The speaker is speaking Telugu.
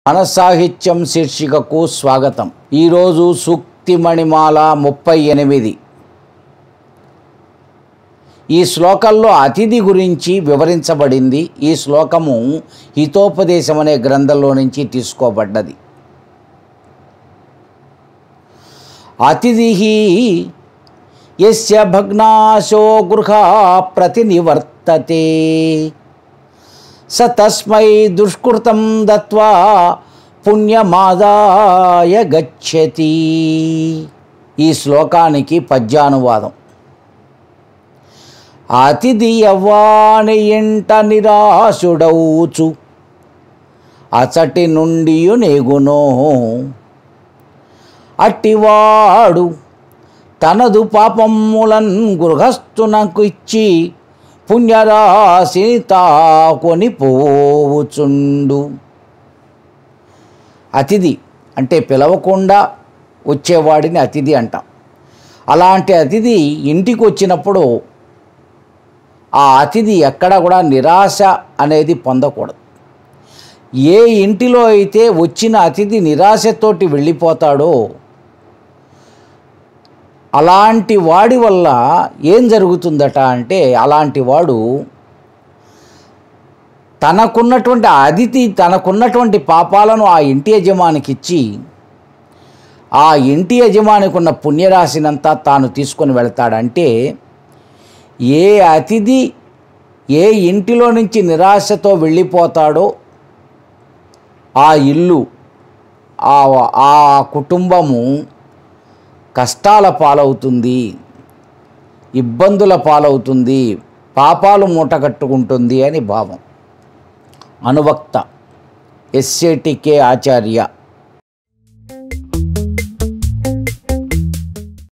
మన సాహిత్యం శీర్షికకు స్వాగతం ఈరోజు సూక్తి మణిమాల ముప్పై ఎనిమిది ఈ శ్లోకంలో అతిథి గురించి వివరించబడింది ఈ శ్లోకము హితోపదేశం అనే గ్రంథంలో నుంచి తీసుకోబడ్డది అతిథి యస్య భగ్నాశో గృహ ప్రతినివర్తతే స తస్మై దుష్కృతం దత్వా పుణ్యమాదాయ గచ్చతి ఈ శ్లోకానికి పద్యానువాదం అతిథి యవ్వాని ఇంట నిరాశుడవుచు అచటి నుండి నేగునో అట్టివాడు తనదు పాపములన్ గృహస్థునకు ఇచ్చి పుణ్యరాశిని తాకొని పోవుచుండు అతిథి అంటే పిలవకుండా వచ్చేవాడిని అతిథి అంటాం అలాంటి అతిథి ఇంటికి వచ్చినప్పుడు ఆ అతిథి ఎక్కడ కూడా నిరాశ అనేది పొందకూడదు ఏ ఇంటిలో అయితే వచ్చిన అతిథి నిరాశతోటి వెళ్ళిపోతాడో అలాంటి వాడి వల్ల ఏం జరుగుతుందట అంటే అలాంటి వాడు తనకున్నటువంటి ఆ అతిథి తనకున్నటువంటి పాపాలను ఆ ఇంటి యజమానికి ఇచ్చి ఆ ఇంటి యజమానికి ఉన్న పుణ్యరాశినంతా తాను తీసుకొని వెళ్తాడంటే ఏ అతిథి ఏ ఇంటిలో నుంచి నిరాశతో వెళ్ళిపోతాడో ఆ ఇల్లు ఆ ఆ కుటుంబము కష్టాల పాలవుతుంది ఇబ్బందుల పాలవుతుంది పాపాలు మూటగట్టుకుంటుంది అని భావం అనువక్త ఎస్ఏటికే ఆచార్య